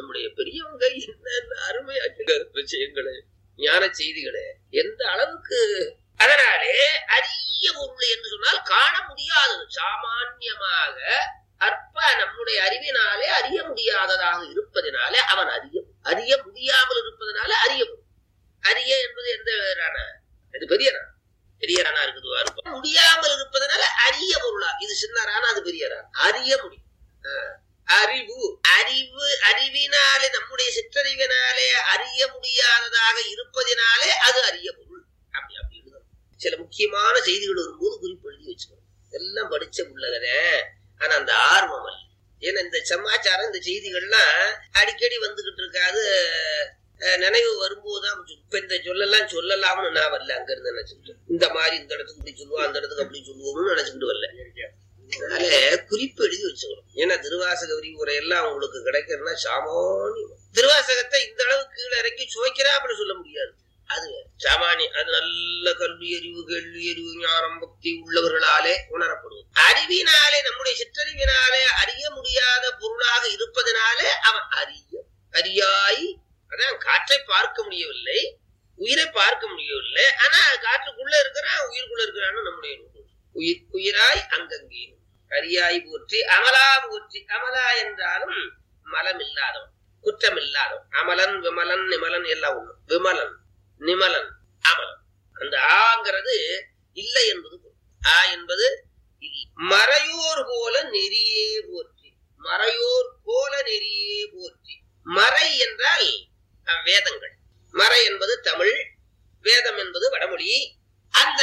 நம்முடைய பெரியவங்க என்ன அருமையா விஷயங்களே ஞான செய்திகளே எந்த அளவுக்கு அதனாலே அரிய பொருள் என்று சொன்னால் காண முடியாதது சாமான்யமாக அற்ப நம்முடைய அறிவினாலே அறிய முடியாததாக இருப்பதனாலே அவன் அறிய அறிய முடியாமல் இருப்பதனால அறிய பொருள். அரிய என்பது எந்த ரானா இது பெரிய ரானா பெரிய ரானா இருக்குதுவா இருக்கும் முடியாமல் இருப்பதனால அரிய பொருளா இது சின்ன ரானா அது பெரிய ரானா அறிய முடியும் ஆஹ். அறிவு அறிவு அறிவினாலே நம்முடைய சிற்றறிவினாலே அறிய முடியாததாக இருப்பதினாலே அது அறிய பொருள் அப்படி அப்படி எழுதணும் சில முக்கியமான செய்திகள் வரும்போது குறிப்பு எழுதி வச்சுக்கணும் எல்லாம் படிச்ச உள்ளகதே ஆனா அந்த ஆர்வம் அல்ல ஏன்னா இந்த சமாச்சாரம் இந்த செய்திகள்லாம் அடிக்கடி வந்துகிட்டு இருக்காது அஹ், நினைவு வரும்போதுதான் இப்ப இந்த சொல்லலாம் சொல்லலாம்னு நான் வரல அங்க இருந்து நினைச்சுட்டு இந்த மாதிரி இந்த இடத்துக்கு இப்படி சொல்லுவோம் அந்த இடத்துக்கு அப்படி சொல்லுவோம்னு நினைச்சுட்டு வரல அதனால குறிப்பு எழுதி வச்சுக்கணும் ஏன்னா திருவாசக விரிவுரை எல்லாம் உங்களுக்கு கிடைக்கிறதுனா சாமானியம் திருவாசகத்தை இந்த அளவுக்கு கீழே இறக்கி சுவைக்கிறாப்புல சொல்ல முடியாது அது வேற. சாமானியம் அது நல்ல கல்வி அறிவு கேள்வி அறிவு ஞானம் பக்தி உள்ளவர்களாலே உணரப்படுவது அறிவினாலே நம்முடைய சிற்றறிவினாலே அறிய முடியாத பொருளாக இருப்பதனாலே அவன் அறிய அறியாய் அதான் காற்றை பார்க்க முடியவில்லை உயிரை பார்க்க முடியவில்லை ஆனா காற்றுக்குள்ள இருக்கிறான் உயிருக்குள்ள இருக்கிறான்னு நம்முடைய நூல். உயிர் உயிராய் அங்கங்கே கரியாய் போற்றி அமலா போற்றி அமலா என்றாலும் மலம் இல்லாதவன் குற்றம் இல்லாதவன் அமலன் விமலன் நிமலன் எல்லாம் ஒண்ணு விமலன் நிமலன் அமலன் அந்த ஆங்கிறது இல்லை என்பது பொருள். ஆ என்பது இல்லை மறையோர் போல நெறியே போற்றி மறையோர் போல நெறியே போற்றி மறை என்றால் அஹ், வேதங்கள் மறை என்பது தமிழ் வேதம் என்பது வடமொழி அந்த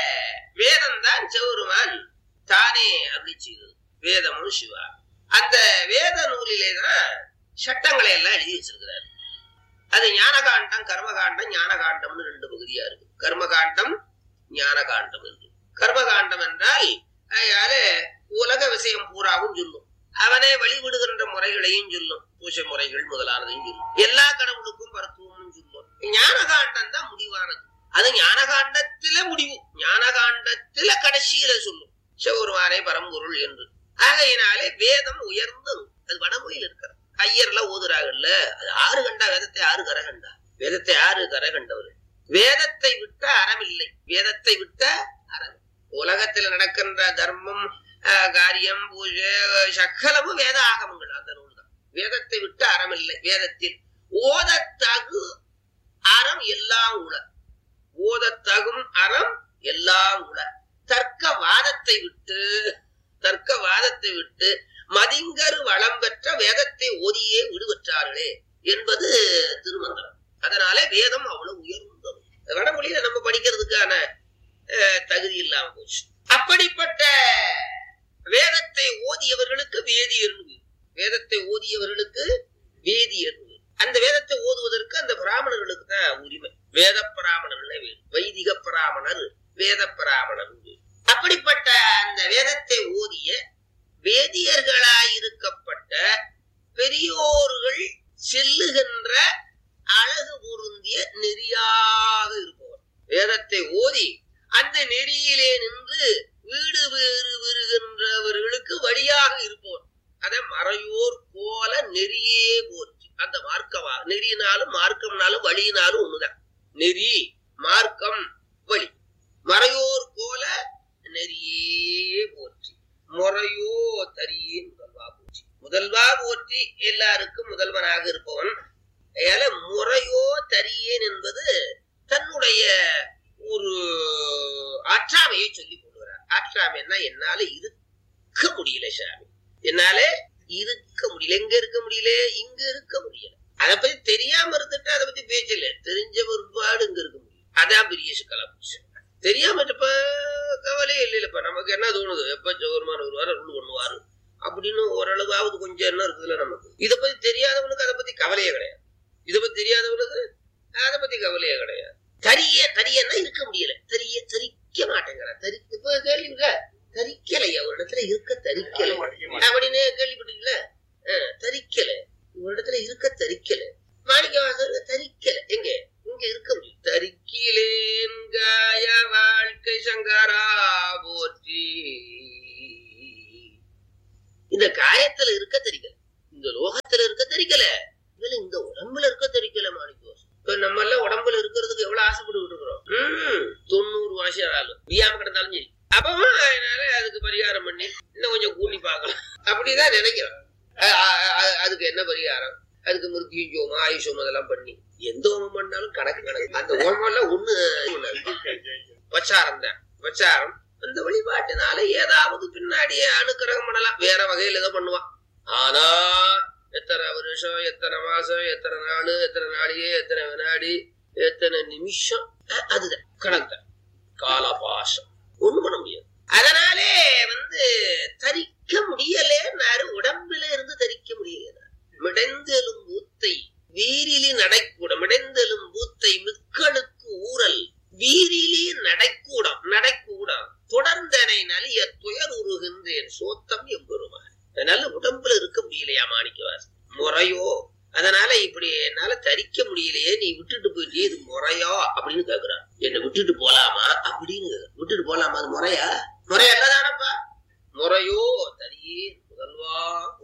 வேதம் தான் சிவருமான் தானே அருளி செய்தது வேதமும் சிவா அந்த வேத நூலிலே தான் சட்டங்களை எல்லாம் எழுதி வச்சிருக்கிறார் அது ஞானகாண்டம் கர்மகாண்டம் ஞானகாண்டம்னு ரெண்டு பகுதியா இருக்கு கர்மகாண்டம் ஞானகாண்டம் என்று கர்மகாண்டம் என்றால் அதால உலக விஷயம் பூராவும் சொல்லும் அவனே வழிவிடுகின்ற முறைகளையும் சொல்லும் பூஜை முறைகள் முதலானதையும் சொல்லும் எல்லா கடவுளுக்கும் மருத்துவமும் சொல்லும் ஞானகாண்டம் தான் முடிவானது அது ஞானகாண்டத்தில முடிவு ஞானகாண்டத்தில கடைசியில சொல்லும் சிவருமானே பரம்பொருள் என்று ஆகையினாலே வேதம் உயர்ந்தது அது வடமொழியில் இருக்கிறது ஐயர்ல ஓதுறாங்கல்ல அது ஆறு கண்டா வேதத்தை ஆறு கரை கண்டா வேதத்தை ஆறு கரை கண்டவர் வேதத்தை விட்ட அறமில்லை வேதத்தை விட்ட அறம் உலகத்தில் நடக்கின்ற தர்மம் ஆஹ், காரியம் பூஜை சகலமும் வேத ஆகமங்கள் அந்த நூல் தான் வேதத்தை விட்டு அறமில்லை வேதத்தில் ஓதத்தகு அறம் எல்லாம் உள ஓதத்தகும் அறம் எல்லாம் உள தர்க்க வாதத்தை விட்டு தர்க்க வாதத்தை விட்டு மதிங்கரு வளம் பெற்ற வேதத்தை ஓதியே விடுபற்றார்களே என்பது திருமந்திரம் அதனால வேதம் அவ்வளவு உயர்ந்தது வடமொழியில நம்ம படிக்கிறதுக்கான அஹ், தகுதி இல்லாம போச்சு அப்படிப்பட்ட வேதத்தை ஓதியவர்களுக்கு வேதியர் வேதத்தை ஓதியவர்களுக்கு வேதியர் அந்த வேதத்தை ஓதுவதற்கு அந்த பிராமணர்களுக்கு தான் உரிமை வேத பிராமணர்களே வேறு வைதிக பிராமணர் வேத பிராமணர் வேறு. அப்படிப்பட்ட அந்த வேதத்தை ஓதிய வேதியர்களாயிருக்கப்பட்ட பெரியோர்கள் செல்லுகின்ற அழகு பொருந்திய நெறியாக இருப்பவர் வேதத்தை ஓதி அந்த நெறியிலே நின்று வீடு வேறு வருகின்றவர்களுக்கு வழியாக இருப்பவர் அத மறையோர் போல நெறியே போற்றி அந்த மார்க்கமா நெறியினாலும் மார்க்கம்னாலும் வழியினாலும் ஒண்ணுதான் நெறி மார்க்கம் வழி மறையோர் போல நெறியே போற்றி முறையோ தரியின் முதல்வா போற்றி முதல்வா போற்றி எல்லாருக்கும் முதல்வனாக இருப்பவன் அதனால முறையோ தரியேன் என்பது தன்னுடைய ஒரு ஆற்றாமையை சொல்லிக் கொள்கிறார் ஆற்றாமைன்னா என்னால இருக்க முடியல சாமி என்னால இருக்க முடியல எங்க இருக்க முடியல இங்க இருக்க முடியல அதை பத்தி தெரியாம இருந்துட்டு அதை பத்தி பேச்சல தெரிஞ்ச ஒருபாடு இங்க இருக்க முடியும் அதான் பெரிய சிக்கலா போச்சு தெரியாம இருப்ப கவலையே இல்லைல்லப்பா நமக்கு என்ன தோணுது எப்ப சௌகரமான ஒரு வாரம் ரூல் பண்ணுவாரு அப்படின்னு ஓரளவாவது கொஞ்சம் என்ன இருக்குதுல்ல நமக்கு இதை பத்தி தெரியாதவனுக்கு அதை பத்தி கவலையே கிடையாது இதை பத்தி தெரியாதவனுக்கு அதை பத்தி கவலையே கிடையாது தரிய தரியன்னா இருக்க முடியல தெரிய தரிக்க மாட்டேங்கிறான் தரி இப்ப கேள்வி இருக்க தரிக்கலையா ஒரு இடத்துல இருக்க தரிக்கலை அப்படின்னு கேள்விப்பட்டீங்களா அஹ், தரிக்கல ஒரு இடத்துல இருக்க தரிக்கல மாணிக்கவாசகர் தரிக்கல எங்க இங்க இருக்க முடியும் தரிக்கிலேன் காய வாழ்க்கை சங்கரா போற்றி இந்த காயத்துல இருக்க தெரிக்கல இந்த லோகத்துல இருக்க தெரிக்கல உடம்புல இருக்க தெரிக்கல மாணிக்கவாசம் இப்ப நம்ம எல்லாம் உடம்புல இருக்கிறதுக்கு எவ்வளவு ஆசைப்பட்டு இருக்கிறோம் உம் தொண்ணூறு வருஷம் ஆனாலும் வியாம கிடந்தாலும் சரி அப்பவும் அதனால அதுக்கு பரிகாரம் பண்ணி இன்னும் கொஞ்சம் கூலி பார்க்கலாம் அப்படிதான் நினைக்கிறேன் அ- அ- அ- அதுக்கு என்ன பரிகாரம் அதுக்கு மிருத்யு ஜோமம் ஆயுஷோமம் அதெல்லாம் பண்ணி எந்த ஹோமம் பண்ணாலும் கணக்கு கணக்கு அந்த ஹோமம் எல்லாம் ஒண்ணு வச்சாரம் தான் வச்சாரம் அந்த வழிபாட்டினால ஏதாவது பின்னாடியே அனுக்கிரகம் பண்ணலாம் வேற வகையில ஏதோ பண்ணுவான் ஆனா எத்தனை வருஷம் எத்தனை மாசம் எத்தனை நாள் எத்தனை நாளையே எத்தனை வினாடி எத்தனை நிமிஷம் அ- அதுதான் கணக்கு காலபாசம் ஒண்ணும் பண்ண முடியாது அதனாலே வந்து தரிக்க முடியலேன்னாரு உடம்புல இருந்து தரிக்க முடியல மிடைந்தெலும் பூத்தை வீரிலி நடைக்கூடம் மிடைந்தெலும் பூத்தை மிக்களுக்கு ஊரல் வீரிலி நடைக்கூடம் நடைக்கூடம் தொடர்ந்தனை நலிய துயர் உருகின்றேன் சோத்தம் எம்பெருமான் அதனால உடம்புல இருக்க முடியலையா மாணிக்கவாஸ் முறையோ அதனால இப்படி என்னால தரிக்க முடியலையே நீ விட்டுட்டு போயிட்டியே இது முறையா அப்படின்னு கேக்குறான் என்ன விட்டுட்டு போலாமா அப்படின்னு கேக்குறான். விட்டுட்டு போலாமா அது முறையா முறையா இல்லதானப்பா முறையோ தரியே முதல்வா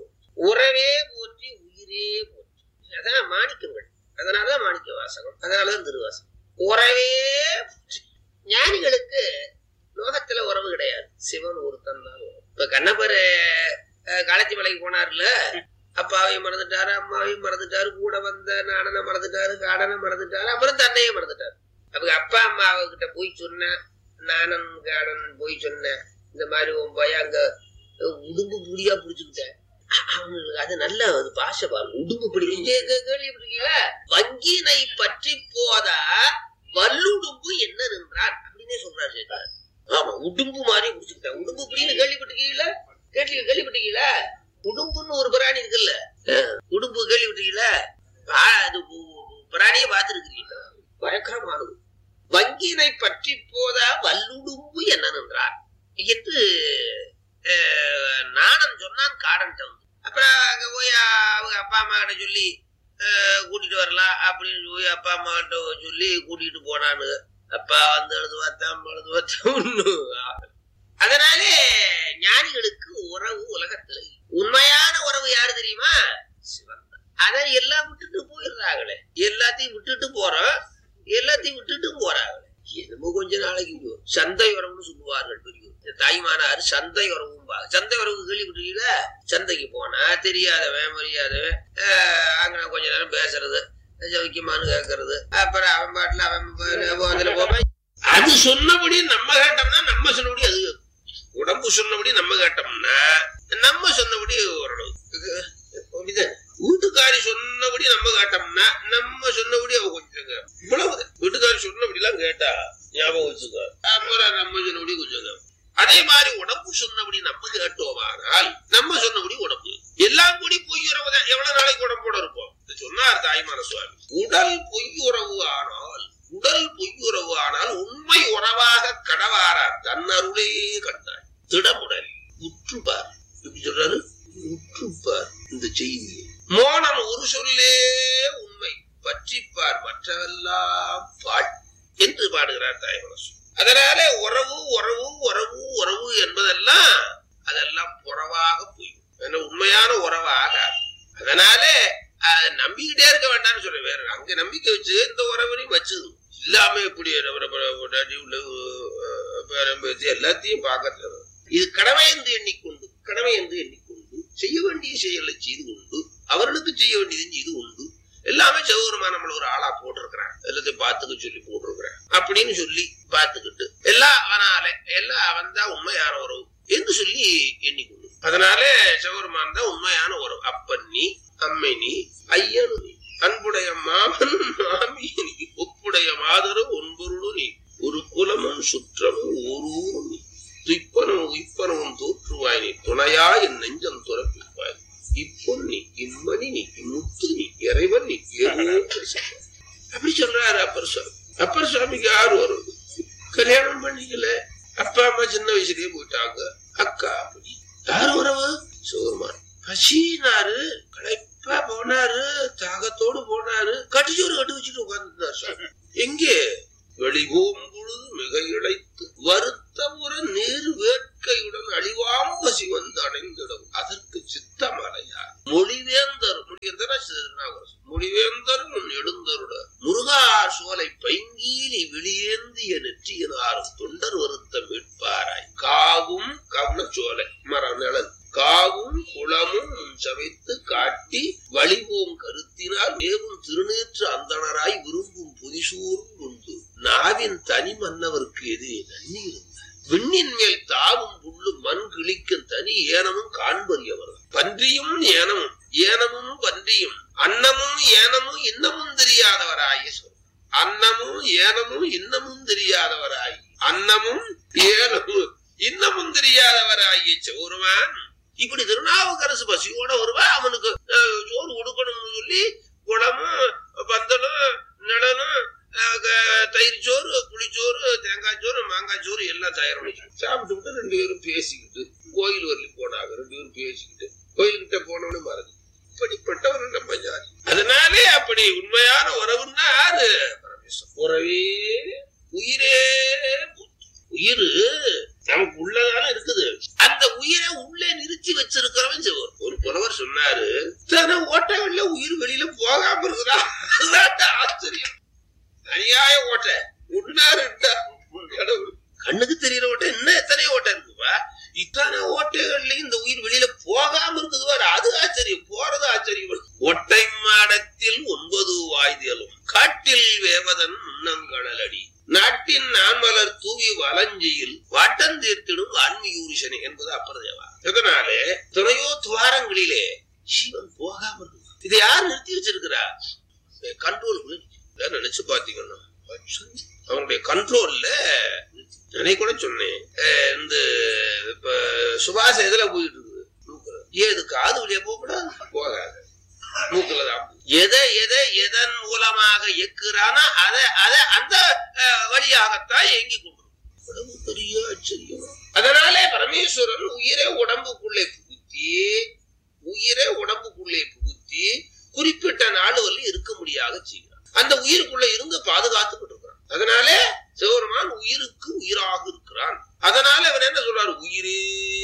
உறவே போற்றி உயிரே போற்றி அதான் மாணிக்கங்கள் அதனாலதான் மாணிக்க வாசகம் அதனாலதான் திருவாசகம் உறவே போற்றி ஞானிகளுக்கு லோகத்துல உறவு கிடையாது சிவன் ஒருத்தன் தான் உறவு. இப்ப கண்ணப்பரு காலத்தி மலைக்கு போனார்ல அப்பாவையும் மறந்துட்டாரு அம்மாவையும் மறந்துட்டாரு கூட வந்த நாடனை மறந்துட்டாரு காடனை மறந்துட்டாரு அப்புறம் தன்னையே மறந்துட்டாரு அப்ப அப்பா அம்மா கிட்ட போய் சொன்னேன் நானன் காடன் போய் சொன்னேன் இந்த மாதிரி உன் பையன் அங்க உடும்பு புடியா புடிச்சுக்கிட்டேன் அவனுக்கு அது நல்ல அது பாஷை பாருங்க உடும்பு பிடி கேள்விப்பட்டிருக்கீங்களா வங்கினை பற்றி போதா வல்லுடும்பு என்ன நின்றார் அப்படின்னே சொல்றாரு சேக்கர் ஆமா உடும்பு மாதிரி புடிச்சுக்கிட்டேன் உடும்பு பிடின்னு கேள்விப்பட்டிருக்கீங்களா கேள்வி கேள்விப்பட்டிருக்கீங்களா உடும்புன்னு ஒரு பிராணி இருக்குல்ல அஹ், உடும்பு கேள்விப்பட்டிருக்கீங்களா ஆ, அது உ- பிராணியை பார்த்திருக்கிறீங்களா பயங்கரமானது வங்கினை பற்றி போதா வல்லுடும்பு என்ன நின்றார் என்று அஹ், நாணன் சொன்னான் காடன் வந்து அப்புறம் அங்க போய் அவங்க அப்பா அம்மா கிட்ட சொல்லி அஹ், கூட்டிட்டு வரலாம் அப்படின்னு போய் அப்பா அம்மா கிட்ட சொல்லி கூட்டிட்டு போனானு அப்பா வந்து எழுது பார்த்தா அம்மா எழுது பார்த்தா ஒண்ணும் ஆகல. அதனாலே ஞானிகளுக்கு உறவு உலகத்துல இல்லை. உண்மையான உறவு யாரு தெரியுமா சிவன் தான். அதை எல்லாம் விட்டுட்டு போயிடுறாங்களே எல்லாத்தையும் விட்டுட்டு போறோம் எல்லாத்தையும் விட்டுட்டு போறாங்களே என்னமோ கொஞ்ச நாளைக்கு போ- சந்தை உறவுன்னு சொல்லுவார்கள் பெரியவர் இந்த தாய்மானார் சந்தை உறவும் சந்தை உறவு கேள்விப்பட்டிருக்கீங்களா சந்தைக்கு போனா தெரியாதவன் மரியாதவன் ஆஹ் அங்க கொஞ்ச நேரம் பேசுறது ஜவிக்குமான்னு கேட்கறது அப்புறம் அவன் பாட்டுல அவன் பா- அதுல போவான் அது சொன்னபடி நம்ம கேட்டோம்னா நம்ம சொன்னபடி அது கேக்கும். உடம்பு சொன்னபடி நம்ம கேட்டோம்னா நம்ம சொன்னபடி ஓரளவு இது அப்படிதான். வீட்டுக்காரி சொன்னபடி நம்ம கேட்டோம்னா நம்ம சொன்னபடி அவ கொஞ்சம் கேக்கும். இவ்வளவுதான் வீட்டுக்காரி சொன்னபடி எல்லாம் கேட்டா ஞாபகம் வச்சுக்க அப்புறம் நம்ம சொன்னபடி கொஞ்சம் கேக்கும். அதே மாதிரி உடம்பு சொன்னபடி நம்ம கேட்டோமானால் நம்ம சொன்னபடி உடம்பு எல்லாம் கூடி பொய்யுறவுதான் எவ்வளவு நாளைக்கு உடம்போட இருப்போம் இதை சொன்னார் தாய்மான சுவாமி உடல் பொய்யுறவு ஆனால் உடல் பொய்யுறவு ஆனால் உண்மை உறவாக கடவாரார் தன்னருளே கண்டார் திடமுடல் உற்றுப்பார் எப்படி சொல்றாரு உற்றுப்பார் இந்த செய்தி மோனம் ஒரு சொல்லே உண்மை பற்றிப்பார் மற்றவெல்லாம் பாழ் என்று பாடுகிறார் தாய்மனசு அதனாலே உறவு உறவு உறவு உறவு என்பதெல்லாம் அதெல்லாம் புறவாக போய் உண்மையான உறவாக அதனாலே அதை நம்பிக்கிட்டே இருக்க வேண்டாம்னு சொல்றேன் வேற அங்க நம்பிக்கை வச்சு இந்த உறவுலையும் வச்சது இல்லாம எப்படி பொண்டாட்டி உள்ள அஹ், பேரன் பேத்தி எல்லாத்தையும் பார்க்கறது இது கடமை என்று எண்ணிக்கொண்டு கடமை என்று எண்ணிக்கொண்டு செய்ய வேண்டிய செயலை செய்து கொண்டு அவர்களுக்கு செய்ய வேண்டியது செய்து கொண்டு எல்லாமே சிவபெருமான் நம்மள ஒரு ஆளா போட்டிருக்கிறான் எல்லாத்தையும் பார்த்துக்க சொல்லி போட்டிருக்கிறான் அப்படின்னு சொல்லி பார்த்துக்கிட்டு எல்லாம் அவனால எல்லாம் அவன் தான் உண்மையான உறவு என்று சொல்லி எண்ணிக்கொண்டு அதனால சிவபெருமான் தான் உண்மையான உறவு அப்பன் நீ அம்மை நீ ஐயனு நீ அன்புடைய மாமன் மாமி நீ ஒப்புடைய மாதரு ஒன்பொருளு நீ ஒரு குலமும் சுற்றமும் ஒரு ஊரும் நீ துய்ப்பனும் உய்ப்பனவும் தோற்றுவாய் நீ துணையா என் நெஞ்சம் துறப்பிப்பாய் இப்பொன்னி இம்மணி நீ இம்முத்து நீ இறைவன் நீ ஏதோ பேசுவாய். அப்படி சொல்றாரு அப்பர் சுவாமி அப்பர் சுவாமிக்கு யாரு வரும் கல்யாணம் பண்ணிக்கல அப்பா அம்மா சின்ன வயசுலயே போயிட்டாங்க அக்கா அப்படி யாரு உறவு சிவருமான் பசினாரு களைப்பா போனாரு தாகத்தோடு போனாரு கட்டிச்சோறு கட்டி வச்சுட்டு உட்கார்ந்துருந்தார் சுவாமி எங்கே வெளிபோம் பொழுது மிக இழைத்து வருத்த முற நீர் வேட்கையுடன் அழிவாம் பசி வந்து அடைந்திடும் அதற்கு சித்தமலையார் மொழிவேந்தர் மொழிவேந்தர் மொழிவேந்தர் காட்டி வழிவோம் கருத்தினால் மேவும் திருநேற்று அந்தணராய் விரும்பும் புதிசூரும் உண்டு நாவின் தனி மன்னவர்க்கு எது நன்னி இருந்தார் விண்ணின் மேல் தாவும் புல்லு மண் கிழிக்கும் தனி ஏனமும் காண்பறியவர் பன்றியும் ஏனமும் ஏனமும் பன்றியும் அன்னமும் ஏனமும் இன்னமும் தெரியாதவராய சொல் அன்னமும் ஏனமும் இன்னமும் தெரியாதவராய் அன்னமும் ஏனமும் இன்னமும் தெரியாதவராகிய சௌரவான் இப்படி திருநாவுக்கரசு பசியோட வருவா அவனுக்கு அஹ், சோறு கொடுக்கணும்னு சொல்லி குளமும் பந்தலும் நிழலும் அஹ், க- தயிர் சோறு புளிச்சோறு தேங்காய் சோறு மாங்காய் சோறு எல்லாம் தயார் பண்ணி சாப்பிட்டு விட்டு ரெண்டு பேரும் பேசிக்கிட்டு கோயில் வரலையும் போனாங்க ரெண்டு பேரும் பேசிக்கிட்டு கோயில்கிட்ட போனவனு மறந்து இப்படிப்பட்டவன் நம்ம ஜாதி அதனாலே அப்படி உண்மையான உறவுன்னா யாரு பரமேஸ்வரன். உறவே உயிரே உயிர் நமக்கு உள்ளதான இருக்குது அந்த உயிரை உள்ளே நிறுத்தி வச்சிருக்கிறவன் சிவன் ஒரு புலவர் சொன்னாரு தன ஓட்டைகள்ல உயிர் வெளியில போகாம இருக்குதா அதுதான் ஆச்சரியம் அநியாய ஓட்டை ஒன்னா ரெண்டா கடவுள் கண்ணுக்கு தெரியற ஓட்டை இன்னும் எத்தனை ஓட்டை இருக்குப்பா இத்தனை ஓட்டைகள்ல இந்த உயிர் வெளியில போகாம இருக்குது பாரு அது ஆச்சரியம் போறது ஆச்சரியம் ஒட்டை மாடத்தில் ஒன்பது வாய்தலும் காட்டில் வேவதன் முன்னங்கடலடி நாட்டின் நான்மலர் தூவி வலஞ்சியில் வாட்டம் தீர்த்திடும் ஆன்மீயூரிசனே என்பது அப்பரதேவா இதனாலே துணையோ துவாரங்களிலே சிவன் போகாம இருக்கு இதை யார் நிறுத்தி வச்சிருக்கிறா கண்ட்ரோல் நினைச்சு பாத்தீங்கன்னா அவனுடைய கண்ட்ரோல்ல நான் கூட சொன்னேன் அஹ் இந்த இப்ப சுபாஷ் எதுல போயிட்டு இருக்குது மூக்குல. ஏது காது வழியா போகக்கூடாது போகாது மூக்குல தான் எதை எதை எதன் மூலமாக எக்குறானோ அதை அதை அந்த அஹ், வழியாகத்தான் இயங்கி கொண்டு இவ்வளவு பெரிய ஆச்சரியம் அதனாலே பரமேஸ்வரன் உயிரை உடம்புக்குள்ளே புகுத்தி உயிரை உடம்புக்குள்ளே புகுத்தி குறிப்பிட்ட நாள் வரல இருக்க முடியாத செய்கிறான் அந்த உயிருக்குள்ள இருந்து பாதுகாத்துக்கிட்டு இருக்கிறான் அதனாலே சிவபெருமான் உயிருக்கு உயிராக இருக்கிறான் அதனால அவன் என்ன சொல்றாரு உயிரே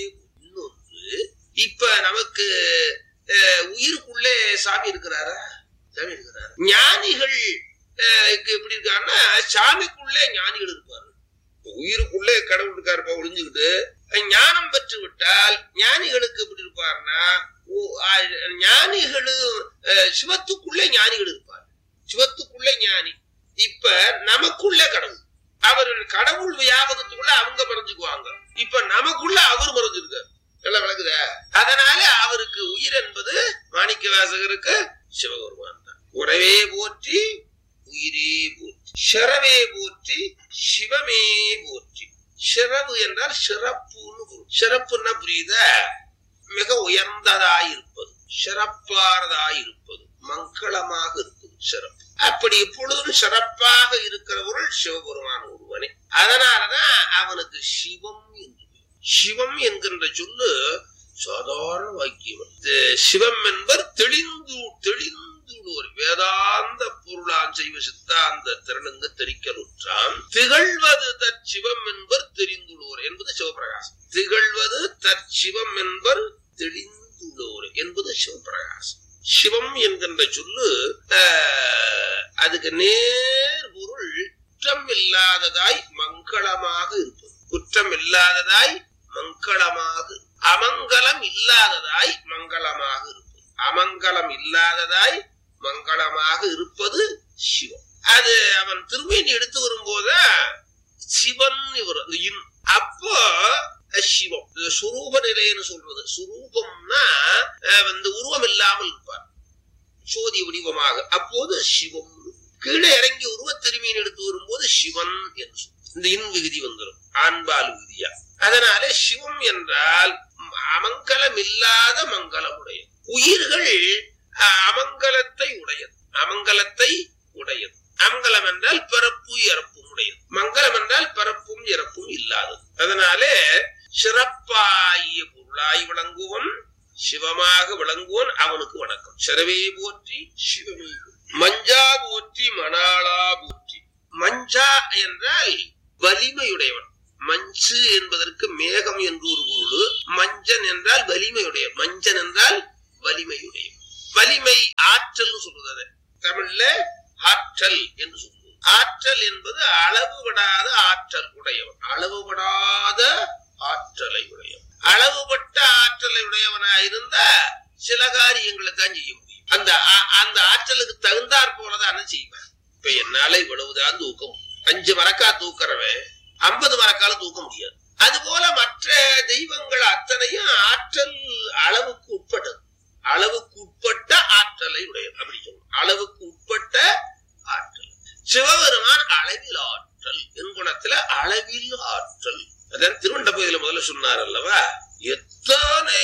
இன்னொன்று இப்ப நமக்கு அஹ், உயிருக்குள்ளே சாமி இருக்கிறாரா சாமி இருக்கிறாரா ஞானிகள் அஹ், இங்க எப்படி இருக்காருன்னா சாமிக்குள்ளே ஞானிகள் இருப்பாரு உயிருக்குள்ளே கடவுள் இருக்காருப்பா ஒளிஞ்சுக்கிட்டு அஹ், ஞானம் பெற்று விட்டால் ஞானிகளுக்கு எப்படி இருப்பாருன்னா ஓ- ஆ- ஞானிகளும் அஹ், சிவத்துக்குள்ளே ஞானிகள் இருப்பார் சிவத்துக்குள்ளே ஞானி இப்ப நமக்குள்ள கடவுள் அவர் கடவுள் வியாபகத்துக்குள்ள அவங்க மறைஞ்சுக்குவாங்க இப்ப நமக்குள்ள அவர் மறைஞ்சிருக்காரு எல்லாம் விளக்குதா அதனால அவருக்கு உயிர் என்பது மாணிக்க வாசகருக்கு சிவபெருமான் தான் உறவே போற்றி உயிரே போற்றி சிறவே போற்றி சிவமே போற்றி சிறவு என்றால் சிறப்புன்னு பொருள். சிறப்புன்னா புரியுதா மிக உயர்ந்ததாய் இருப்பது சிறப்பானதாய் இருப்பது மங்களமாக இருப்பது சிறப்பு அப்படி எப்பொழுதும் சிறப்பாக இருக்கிற பொருள் சிவபெருமான் ஒருவனே அதனாலதான் அவனுக்கு சிவம் என்று பெயர். சிவம் என்கின்ற சொல்லு சாதாரண வாக்கியம் அல்ல. இது சிவம் என்பர் தெளிந்து தெளிந்துள்ளோர் வேதாந்த பொருளான் செய்வ சித்தாந்த திறனுங்க தெரிக்கலுற்றாம் திகழ்வது தற்சிவம் என்பர் தெரிந்துள்ளோர் என்பது சிவபிரகாசம் திகழ்வது தற்சிவம் என்பர் தெளிந்துள்ளோர் என்பது சிவபிரகாசம் சிவம் என்கின்ற சொல்லு ஆஹ், அதுக்கு நேர் பொருள் குற்றம் இல்லாததாய் மங்களமாக இருப்பது குற்றம் இல்லாததாய் மங்களமாக இருப்பது. அமங்கலம் இல்லாததாய் மங்களமாக இருப்பது அமங்கலம் இல்லாததாய் மங்களமாக இருப்பது சிவம் அது அவன் திருமேனி எடுத்து வரும்போது சிவன் வரும் அந்த இன். அப்போ அஹ், சிவம் இது சுரூப நிலைன்னு சொல்றது சுரூபம்னா அஹ், வந்து உருவம் இல்லாமல் இருப்பார் சோதி வடிவமாக அப்போது சிவம் கீழே இறங்கி உருவ திருமீன் எடுத்து வரும்போது சிவன் என்று சொல்லும். இந்த இன் விகுதி வந்துடும் ஆண்பால் விகுதியா அதனாலே சிவம் என்றால் ம், அமங்கலம் இல்லாத மங்களமுடைய உயிர்கள் அஹ், அமங்கலத்தை உடையது அமங்கலத்தை உடையது அமங்கலம் என்றால் பிறப்பு இறப்பும் உடையது மங்களம் என்றால் பிறப்பும் இறப்பும் இல்லாதது அதனாலே சிறப்பாகிய பொருளாய் விளங்குவன் சிவமாக விளங்குவோன் அவனுக்கு வணக்கம் சிறவே போற்றி சிவமே போற்றி. மஞ்சா போற்றி மணாளா போற்றி மஞ்சா என்றால் வலிமையுடையவன் மஞ்சு என்பதற்கு மேகம் என்று ஒரு பொருள் மஞ்சன் என்றால் வலிமையுடைய மஞ்சன் என்றால் வலிமையுடைய வலிமை ஆற்றல் சொல்றது தமிழ்ல ஆற்றல் என்று சொல்லுவோம் ஆற்றல் என்பது அளவுபடாத ஆற்றல் உடையவன் அளவுபடாத ஆற்றலை உடையவன் அளவுபட்ட ஆற்றலை உடையவனா இருந்தா சில காரியங்களை தான் செய்ய முடியும் அந்த ஆ- அந்த ஆற்றலுக்கு தகுந்தாற் போலதான் செய்வேன் இப்ப என்னால இவ்வளவுதான் தூக்கம் அஞ்சு மரக்கா தூக்குறவன் ஐம்பது மரக்கால தூக்க முடியாது அதுபோல மற்ற தெய்வங்கள் அத்தனையும் ஆற்றல் அளவுக்கு உட்பட்டது அளவுக்கு உட்பட்ட ஆற்றலை உடையது அப்படி சொல்லணும் அளவுக்கு உட்பட்ட ஆற்றல் சிவபெருமான் அளவில் ஆற்றல் என் குணத்துல அளவில் ஆற்றல் அதான் திருவண்ட பகுதியில முதல்ல சொன்னார் அல்லவா எத்தனை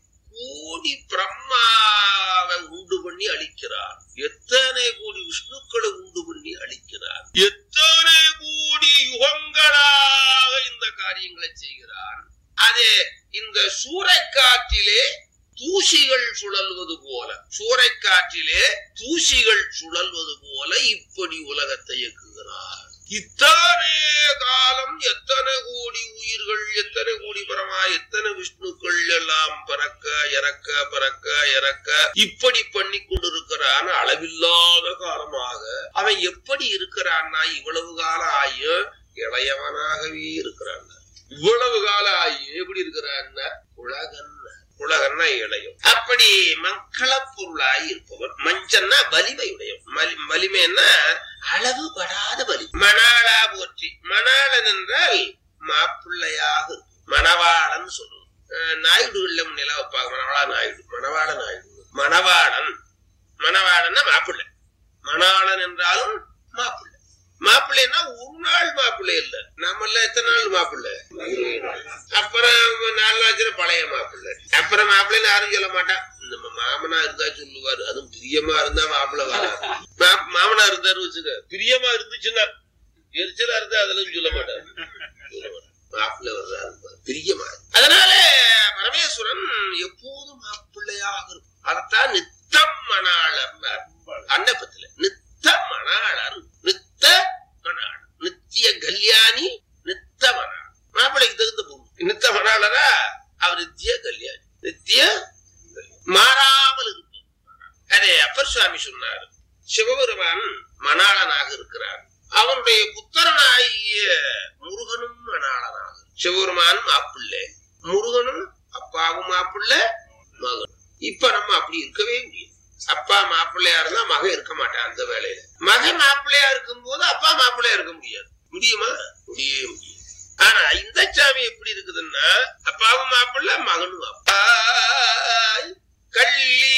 கோடி பிரம்மாவை உண்டு பண்ணி அழிக்கிறார் எத்தனை கோடி விஷ்ணுக்களை உண்டு பண்ணி அழிக்கிறார் எத்தனை கோடி யுகங்களாக இந்த காரியங்களை செய்கிறார் அதே இந்த சூறைக்காற்றிலே தூசிகள் சுழல்வது போல சூறைக்காற்றிலே தூசிகள் சுழல்வது போல இப்படி உலகத்தை இயக்குகிறார் இத்தனை காலம் எத்தனை கோடி உயிர்கள் எத்தனை கோடி பரமா எத்தனை விஷ்ணுக்கள் எல்லாம் பறக்க இறக்க பறக்க இறக்க இப்படி பண்ணி கொண்டிருக்கிறான் அளவில்லாத காலமாக அவன் எப்படி இருக்கிறான்னா இவ்வளவு காலம் ஆயும் இளையவனாகவே இருக்கிறான் இவ்வளவு காலம் ஆயும் எப்படி இருக்கிறான்னா உலகன் உலகன்னா இளையம் அப்படி மக்கள பொருளாய் இருப்பவன் மஞ்சன்னா வலிமை உடையவன் மலி- வலிமைன்னா அளவுபடாத வலி மணாளா போற்றி மணாளன் என்றால் மாப்பிள்ளையாக இருக்கும். மணவாளன் சொல்லுவோம் அஹ் நாயுடுகள்ல முன்னில வைப்பாங்க மணவாள நாயுடு மணவாள நாயுடு மணவாளன் மணவாளன்னா மாப்பிள்ளை மணாளன் என்றாலும் மாப்பிள்ளை மாப்பிள்ளைன்னா ஒரு நாள் மாப்பிள்ளை இல்ல நம்மள எத்தனை நாள் மாப்பிள்ளை அப்புறம் நாலு நாச்சுல பழைய மாப்பிள்ளை அப்புறம் மாப்பிள்ளைன்னு யாரும் சொல்ல மாட்டான் நம்ம மாமனா இருந்தா சொல்லுவாரு அதுவும் பிரியமா இருந்தா மாப்பிள்ளை வராது மா- மாமனா இருந்தாரு வச்சுக்க பிரியமா இருந்துச்சுன்னா எரிச்சலா இருந்தா அதெல்லாம் சொல்ல மாட்டாரு சொல்ல மாட்டாரு. மாப்பிள்ளை வர்றாரு பாரு, பிரியமா அதனால பரமேஸ்வரன் எப்போதும் மாப்பிள்ளையாக இருக்கும் அதைத்தான் நித்தம் மணாளர் அன்னப்பத்துல நித்த மணாளர் நித்த மணாளர் நித்திய கல்யாணி நித்த மணாளர் மாப்பிள்ளைக்கு தகுந்த பொண்ணு நித்த மணாளரா அவர் நித்திய கல்யாணி நித்திய மாறாமல் இருக்கும் அதே அப்பர் சுவாமி சொன்னார் சிவபெருமான் மணாளனாக இருக்கிறார் அவருடைய புத்திரனாகிய முருகனும் மணாளனாக சிவபெருமான் மாப்பிள்ளை முருகனும் அப்பாவும் மாப்பிள்ளை மகனும் இப்ப நம்ம அப்படி இருக்கவே முடியாது அப்பா மாப்பிள்ளையா இருந்தா மகன் இருக்க மாட்டான் அந்த வேலையில மகன் மாப்பிள்ளையா இருக்கும் போது அப்பா மாப்பிள்ளையா இருக்க முடியாது முடியுமா முடியவே முடியாது ஆனா இந்த சாமி எப்படி இருக்குதுன்னா அப்பாவும் மாப்பிள்ளை மகனும் அப்பா கள்ளி